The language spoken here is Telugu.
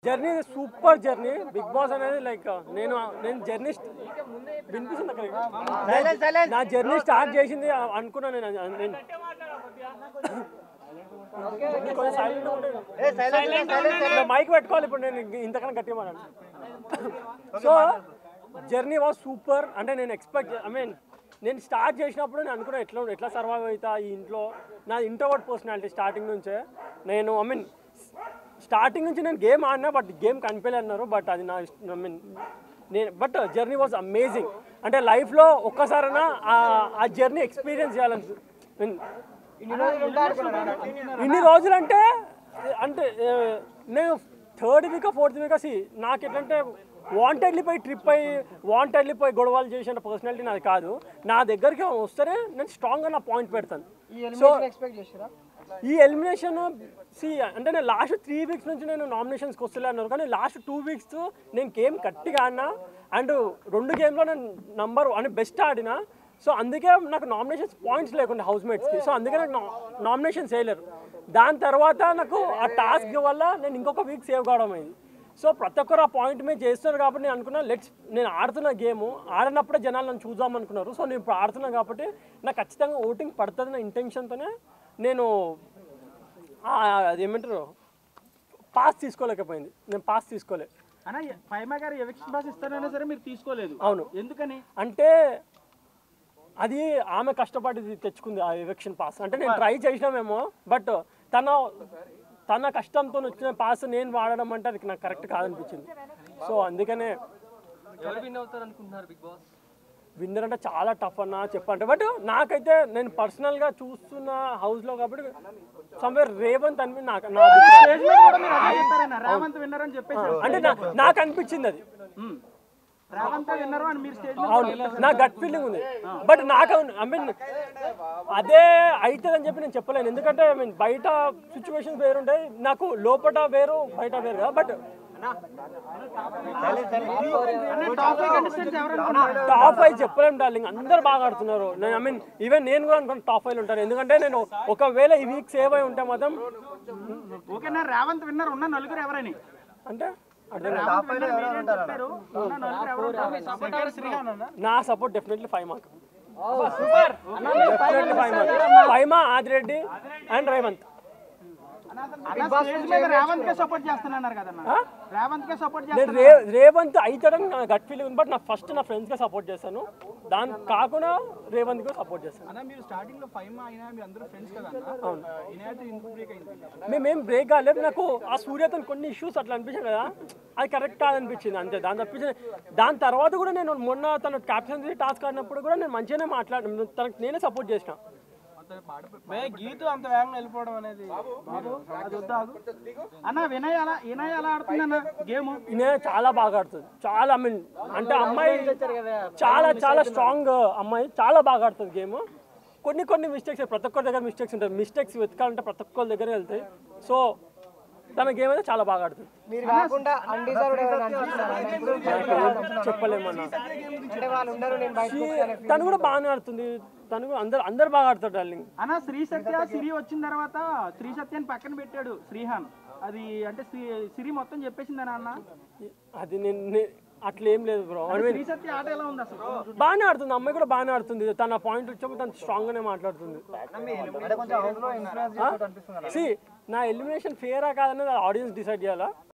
Journey super journey Bigg Boss అనేది లైక్ నేను నేను జర్నీ వినిపిస్తుంది అక్కడ నా జర్నీ స్టార్ట్ చేసింది అనుకున్నా నేను అది- నేను కొంచెం silent గా ఉంటే- మైక్ పెట్టుకోవాలి ఇప్పుడు నేను ఇంక- ఇంతకన్నా గట్టిగా మాట్లాడు సో జర్నీ వాజ్ సూపర్ అంటే నేను ఎక్స్పెక్ట్ ఐ మీన్ నేను స్టార్ట్ చేసినప్పుడు నేను అనుకున్నా ఎట్లా ఎట్లా సర్వైవ్ అవుతా ఈ ఇంట్లో నా ఇంట్రోవర్ట్ పర్సనాలిటీ స్టార్టింగ్ నుంచే నేను ఐ మీన్ స్టార్టింగ్ నుంచి నేను గేమ్ ఆడినా బట్ గేమ్ కనిపించలే అన్నారు బట్ అది నా ఐ మీన్ నేను బట్ జర్నీ వాజ్ అమేజింగ్ అంటే లైఫ్లో ఒక్కసారైనా ఆ- ఆ జర్నీ ఎక్స్పీరియన్స్ చేయాలని I mean, ఇన్ని రోజులు అంటే అంటే ఆ, నేను థర్డ్ వీక్ ఫోర్త్ వీక్ సి నాకు ఎట్లంటే వాంటెడ్లీ పోయి ట్రిప్ అయ్యి వాంటెడ్లీ పోయి గొడవలు చేసిన పర్సనాలిటీ నాది కాదు నా దగ్గరికి వస్తేనే నేను స్ట్రాంగ్గా నా పాయింట్ పెడతాను సో ఎక్స్పెక్ట్ చేసారా ఈ ఎలిమినేషన్ సి అంటే నేను లాస్ట్ త్రీ వీక్స్ నుంచి నేను నామినేషన్స్కి వస్తలే అన్నారు కానీ లాస్ట్ టూ వీక్స్ నేను గేమ్ గట్టిగా ఆడినా అండ్ రెండు గేమ్లో నేను నంబర్ అని బెస్ట్ ఆడినా సో అందుకే నాకు నామినేషన్స్ పాయింట్స్ లేకుండా హౌస్ మేట్స్కి సో అందుకే నాకు నామినేషన్స్ వేయలేరు దాని తర్వాత నాకు ఆ టాస్క్ వల్ల నేను ఇంకొక వీక్ సేవ్ కావడం అయింది సో ప్రతి ఒక్కరు ఆ పాయింట్ మీద చేస్తున్నారు కాబట్టి నేను అనుకున్నా లెట్స్ నేను ఆడుతున్న గేమ్ ఆడినప్పుడే జనాలు నన్ను చూద్దాం అనుకున్నారు సో నేను ఇప్పుడు ఆడుతున్నా కాబట్టి నాకు ఖచ్చితంగా ఓటింగ్ పడుతుంది నా ఇంటెన్షన్తోనే నేను ఆ, అది ఏమంటారు పాస్ తీసుకోలేకపోయింది నేను పాస్ తీసుకోలే అన్న ఫైమా గారు ఎవిక్షన్ పాస్ ఇస్తానైనా సరే మీరు తీసుకోలేదు అవును ఎందుకని అంటే అది ఆమె కష్టపడి తెచ్చుకుంది ఆ ఎలక్షన్ పాస్ అంటే నేను ట్రై చేసినామేమో బట్ తన తన కష్టంతో వచ్చిన పాస్ నేను వాడడం అంటే అది నాకు కరెక్ట్ కాదనిపించింది సో అందుకనే ఎవరు విన్ అవుతారు అనుకుంటున్నారు బిగ్ బాస్ విన్నర్ అంటే చాలా టఫ్ అన్న చెప్పంటే బట్ నాకైతే నేను పర్సనల్గా చూస్తున్న హౌస్లో కాబట్టి సమ్వేర్ రేవంత్ అని నాకు నా అభిప్రాయం. స్టేజ్ మీద కూడా మీరు అదే చెప్పారన్న రేవంత్ విన్నర్ అని చెప్పేసి అంటే నా- నాకు అనిపించింది అది రేవంత్ విన్నర్ అని మీరు స్టేజ్ అవును నా గట్ ఫీలింగ్ ఉంది బట్ నాకు ఐ మీన్ అదే అవుతుంది అని చెప్పి నేను చెప్పలేను ఎందుకంటే ఐ మీన్ బయట సిచ్యువేషన్స్ వేరుంటాయి నాకు లోపల వేరు బయట వేరు కదా బట్ టాప్ ఫైవ్ కంటెస్టెంట్స్ ఎవరు అనుకున్నారు టాప్ ఫైవ్ చెప్పలేము డార్లింగ్ అందరు బాగా ఆడుతున్నారు నేను ఐ మీన్ ఈవెన్ నేను కూడా అనుకున్నాను టాప్ ఫైవ్ ఉంటాను ఎందుకంటే నేను ఒకవేళ ఈ వీక్ సేవ్ అయి ఉంటే మాత్రం ఓకేనా రేవంత్ విన్నర్ ఉన్న నలుగురు ఎవరని అంటే అర్థం కాదు. రేవంత్ విన్నర్ మీరేం చెప్పారు ఉన్న నలుగురు ఎవరు ఉంటారు? శ్రీహాన్ అన్న నా support definitely five mark definitely five mark five మా ఆదిరెడ్డి అండ్ రేవంత్ అన్న స్టేజ్ మీద రేవంత్ కే సపోర్ట్ చేస్తున్నారు కదన్న రేవంత్ కే సపోర్ట్ నేను రే రేవంత్ అవుతాడని నా గట్ ఫీలింగ్ బట్ నా ఫస్ట్ నా ఫ్రెండ్స్కే సపోర్ట్ చేస్తాను దాని కాకుండా రేవంత్కి సపోర్ట్ చేస్తాను అన్న మీరు స్టార్టింగ్ లో ఫైవ్ అయినా మీరు అందరూ ఫ్రెండ్స్ కదా అవును ఇనైతే ఇంకో బ్రేక్ అయింది మేమేం బ్రేక్ కాలేదు నాకు ఆ సూర్యతో కొన్ని ఇష్యూస్ అట్లా అనిపించాయి కదా అది కరెక్ట్ కాదనిపించింది అంతే దాని తప్పించి దాని తర్వాత కూడా నేను మొన్న తన క్యాప్టెన్ టాస్క్ ఆడినప్పుడు కూడా నేను మంచిగానే మాట్లాడాను తనకు నేనే సపోర్ట్ చేసిన గీతు అంత వేగంగా వెళ్ళిపోవడం అనేది బాబు అది వద్దా అన్న వినయ్ అలా వినయ్ ఎలా ఆడుతుందన్న గేమ్ ఈయన చాలా బాగా ఆడుతుంది చాలా ఐ మీన్ అంటే అమ్మాయి చాలా చాలా స్ట్రాంగ్ అమ్మాయి చాలా బాగా ఆడుతుంది గేమ్ కొన్ని కొన్ని మిస్టేక్స్ ప్రతి ఒక్కరి దగ్గర మిస్టేక్స్ ఉంటాయి మిస్టేక్స్ వెతకాలంటే ప్రతి ఒక్కరి దగ్గర వెళ్తాయి సో తన గేమ్ అయితే చాలా బాగా ఆడుతుంది మీరు కాకుండా అన్డిజర్వ్డ్ ఎవరైనా అనిపిస్తున్నారా? ఇప్పుడు చెప్పలేమన్నా అంటే వాళ్ళు ఉండరు నేను బయటకు వస్తాను. తను కూడా బాగానే ఆడుతుంది తను కూడా అందరు అందరు బాగా ఆడతారు డార్లింగ్ అన్న శ్రీ సత్య సిరి వచ్చిన తర్వాత శ్రీ సత్యాన్ని పక్కన పెట్టాడు శ్రీహాన్ అది అంటే శ్రీ- సిరి మొత్తం చెప్పేసిందనా అన్న అది నేను నే- అట్లా ఏం లేదు bro I mean Sri Satya ఆట ఎలా ఉంది అసలు బాగానే ఆడుతుంది అమ్మాయి కూడా బాగానే ఆడుతుంది తన పాయింట్ వచ్చేప్పుడు తను స్ట్రాంగ్ గానే మాట్లాడుతుంది సి నా ఎలిమినేషన్ ఫేరా కాదనేది ఆడియన్స్ డిసైడ్ చేయాలా